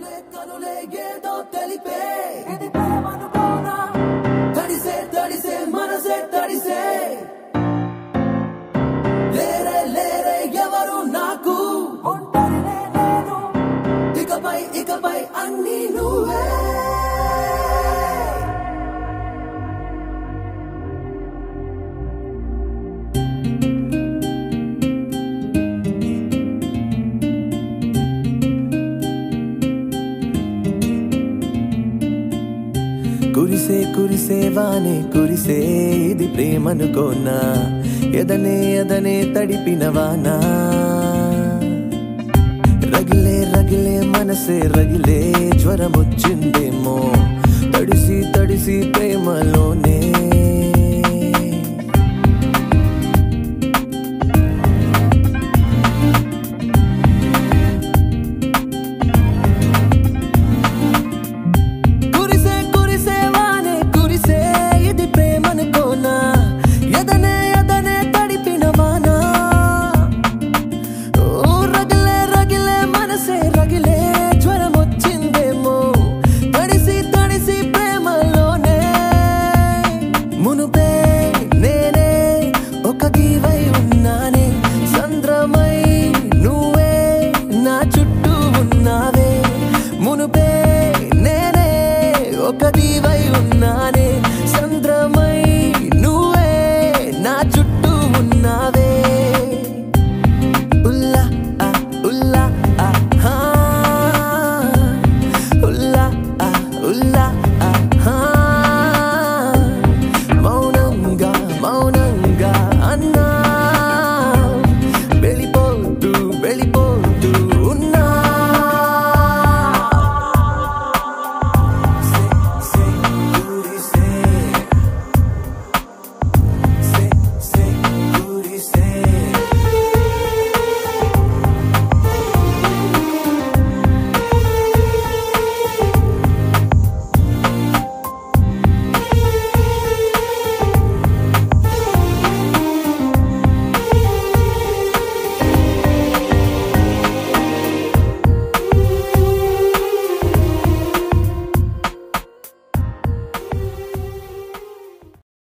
కనులే కనులే ఏదో తెలిపే ఇది ప్రేమనుకోనా తడిసే తడిసే మనసే తడిసే లేరే లేరే ఎవరు నాకు ఒంటరినే నేను ఇకపై ఇకపై అన్ని నువ్వే కురిసే కురిసే వానే కురిసే ఇది ప్రేమనుకోనా ఎదనే ఎదనే తడిపిన వానా రగిలే రగిలే మనసే రగిలే జ్వరమొచ్చిందేమో తడిసి తడిసి ప్రేమలోనే కురిసే కురిసే వానే కురిసే ఇది ప్రేమనుకోనా ఎదనే ఎదనే తడిపిన వానా ఓ రగిలే రగిలే మనసే రగిలే జ్వరం వచ్చిందేమో తడిసి తడిసి ప్రేమలోనే మునుపే నేనే ఒక దీవై ఉన్నానే సంద్రమై నువ్వే నా చుట్టూ ఉన్నావే మునుపే నేనే ఒక దీవై